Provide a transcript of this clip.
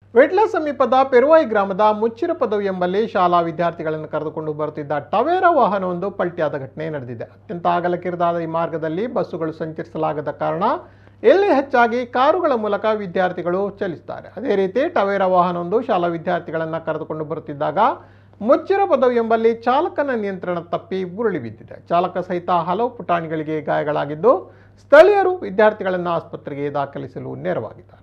ವಿಟ್ಲ ಸಮೀಪದ ಪೆರುವಾಯಿ ಗ್ರಾಮದ ಮುಚ್ಚಿರ ಪದವಿ ಎಂಬಲ್ಲಿ ಶಾಲಾ ವಿದ್ಯಾರ್ಥಿಗಳನ್ನು ಕರೆದುಕೊಂಡು ಬರುತ್ತಿದ್ದ ಟವೇರಾ ವಾಹನವೊಂದು ಪಲ್ಟಿಯಾದ ಘಟನೆ ನಡೆದಿದೆ ಅತ್ಯಂತ ಅಗಲಕ್ಕಿರಿದಾದ ಈ ಮಾರ್ಗದಲ್ಲಿ ಬಸ್ಸುಗಳು ಸಂಚರಿಸಲಾಗದ ಕಾರಣ ಇಲ್ಲಿ ಹೆಚ್ಚಾಗಿ ಕಾರುಗಳ ಮೂಲಕ ವಿದ್ಯಾರ್ಥಿಗಳು ಚಲಿಸುತ್ತಾರೆ ಅದೇ ರೀತಿ ಟವೇರಾ ವಾಹನವೊಂದು ಶಾಲಾ ವಿದ್ಯಾರ್ಥಿಗಳನ್ನು ಕರೆದುಕೊಂಡು ಬರುತ್ತಿದ್ದಾಗ ಮುಚ್ಚಿರ ಪದವಿ ಎಂಬಲ್ಲಿ ಚಾಲಕನ ನಿಯಂತ್ರಣ ತಪ್ಪಿ ಉರುಳಿ ಬಿದ್ದಿದೆ ಚಾಲಕ ಸಹಿತ ಹಲವು ಪುಟಾಣಿಗಳಿಗೆ ಗಾಯಗಳಾಗಿದ್ದು ಸ್ಥಳೀಯರು ವಿದ್ಯಾರ್ಥಿಗಳನ್ನು ಆಸ್ಪತ್ರೆಗೆ ದಾಖಲಿಸಲು ನೆರವಾಗಿದ್ದಾರೆ